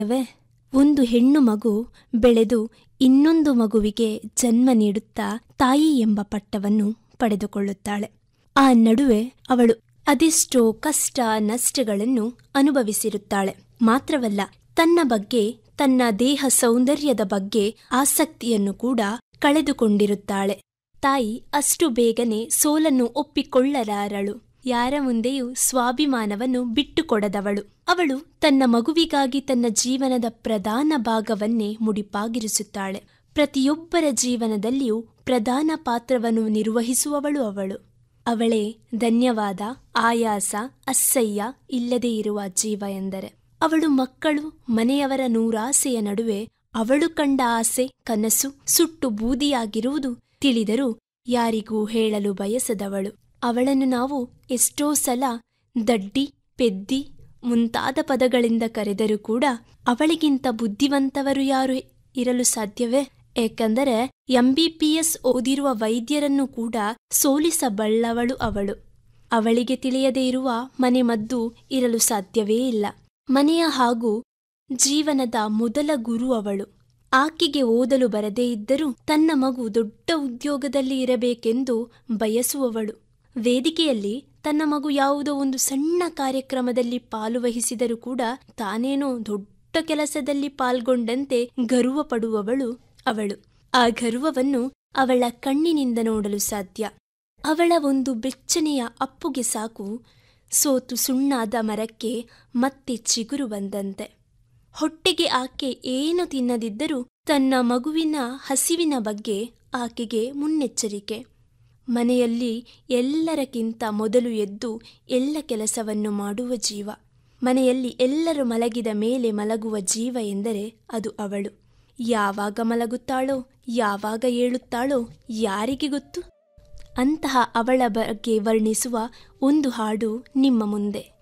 ವೆ ಒಂದು ಹೆಣ್ಣು ಮಗು ಬೆಳೆದು ಇನ್ನೊಂದು ಮಗುವಿಗೆ ಜನ್ಮ ನೀಡುತ್ತಾ ತಾಯಿ ಎಂಬ ಪಟ್ಟವನ್ನು ಪಡೆದುಕೊಳ್ಳುತ್ತಾಳೆ ಆ ನಡುವೆ ಅವಳು ಅದೆಷ್ಟೋ ಕಷ್ಟ ನಷ್ಟಗಳನ್ನು ಅನುಭವಿಸಿರುತ್ತಾಳೆ ಮಾತ್ರವಲ್ಲ ತನ್ನ ಬಗ್ಗೆ ತನ್ನ ದೇಹ ಸೌಂದರ್ಯದ ಬಗ್ಗೆ ಆಸಕ್ತಿಯನ್ನು ಕೂಡ ಕಳೆದುಕೊಂಡಿರುತ್ತಾಳೆ ತಾಯಿ ಅಷ್ಟು ಬೇಗನೆ ಸೋಲನ್ನು ಒಪ್ಪಿಕೊಳ್ಳಲಾರಳು ಯಾರ ಮುಂದೆಯೂ ಸ್ವಾಭಿಮಾನವನ್ನು ಬಿಟ್ಟುಕೊಡದವಳು ಅವಳು ತನ್ನ ಮಗುವಿಗಾಗಿ ತನ್ನ ಜೀವನದ ಪ್ರಧಾನ ಭಾಗವನ್ನೇ ಮುಡಿಪಾಗಿರಿಸುತ್ತಾಳೆ ಪ್ರತಿಯೊಬ್ಬರ ಜೀವನದಲ್ಲಿಯೂ ಪ್ರಧಾನ ಪಾತ್ರವನ್ನು ನಿರ್ವಹಿಸುವವಳು ಅವಳು ಅವಳೇ ಧನ್ಯವಾದ ಆಯಾಸ ಅಸಹ್ಯ ಇಲ್ಲದೇ ಇರುವ ಜೀವ ಎಂದರೆ ಅವಳು ಮಕ್ಕಳು ಮನೆಯವರ ನೂರಾಸೆಯ ನಡುವೆ ಅವಳು ಕಂಡ ಆಸೆ ಕನಸು ಸುಟ್ಟು ಬೂದಿಯಾಗಿರುವುದು ತಿಳಿದರೂ ಯಾರಿಗೂ ಹೇಳಲು ಬಯಸದವಳು ಅವಳನ್ನು ನಾವು ಎಷ್ಟೋ ಸಲ ದಡ್ಡಿ ಪೆದ್ದಿ ಮುಂತಾದ ಪದಗಳಿಂದ ಕರೆದರೂ ಕೂಡ ಅವಳಿಗಿಂತ ಬುದ್ಧಿವಂತವರು ಯಾರು ಇರಲು ಸಾಧ್ಯವೇ ಏಕೆಂದರೆ ಎಂಬಿಪಿಎಸ್ ಓದಿರುವ ವೈದ್ಯರನ್ನು ಕೂಡ ಸೋಲಿಸಬಲ್ಲವಳು ಅವಳು ಅವಳಿಗೆ ತಿಳಿಯದೇ ಇರುವ ಮನೆಮದ್ದು ಇರಲು ಸಾಧ್ಯವೇ ಇಲ್ಲ ಮನೆಯ ಹಾಗೂ ಜೀವನದ ಮೊದಲ ಗುರು ಅವಳು ಆಕೆಗೆ ಓದಲು ಬರದೇ ಇದ್ದರೂ ತನ್ನ ಮಗು ದೊಡ್ಡ ಉದ್ಯೋಗದಲ್ಲಿ ಇರಬೇಕೆಂದು ಬಯಸುವವಳು ವೇದಿಕೆಯಲ್ಲಿ ತನ್ನ ಮಗು ಯಾವುದೋ ಒಂದು ಸಣ್ಣ ಕಾರ್ಯಕ್ರಮದಲ್ಲಿ ಪಾಲುವಹಿಸಿದರೂ ಕೂಡ ತಾನೇನೋ ದೊಡ್ಡ ಕೆಲಸದಲ್ಲಿ ಪಾಲ್ಗೊಂಡಂತೆ ಗರ್ವ ಪಡುವವಳು ಅವಳು ಆ ಗರ್ವವನ್ನು ಅವಳ ಕಣ್ಣಿನಿಂದ ನೋಡಲು ಸಾಧ್ಯ ಅವಳ ಒಂದು ಬೆಚ್ಚನೆಯ ಅಪ್ಪುಗೆ ಸಾಕು ಸೋತು ಸುಣ್ಣಾದ ಮರಕ್ಕೆ ಮತ್ತೆ ಚಿಗುರು ಬಂದಂತೆ ಹೊಟ್ಟೆಗೆ ಆಕೆ ಏನು ತಿನ್ನದಿದ್ದರೂ ತನ್ನ ಮಗುವಿನ ಹಸಿವಿನ ಬಗ್ಗೆ ಆಕೆಗೆ ಮುನ್ನೆಚ್ಚರಿಕೆ ಮನೆಯಲ್ಲಿ ಎಲ್ಲರಕ್ಕಿಂತ ಮೊದಲು ಎದ್ದು ಎಲ್ಲ ಕೆಲಸವನ್ನು ಮಾಡುವ ಜೀವ ಮನೆಯಲ್ಲಿ ಎಲ್ಲರೂ ಮಲಗಿದ ಮೇಲೆ ಮಲಗುವ ಜೀವ ಎಂದರೆ ಅದು ಅವಳು ಯಾವಾಗ ಮಲಗುತ್ತಾಳೋ ಯಾವಾಗ ಏಳುತ್ತಾಳೋ ಯಾರಿಗೆ ಗೊತ್ತು ಅಂತಹ ಅವಳ ಬಗ್ಗೆ ವರ್ಣಿಸುವ ಒಂದು ಹಾಡು ನಿಮ್ಮ ಮುಂದೆ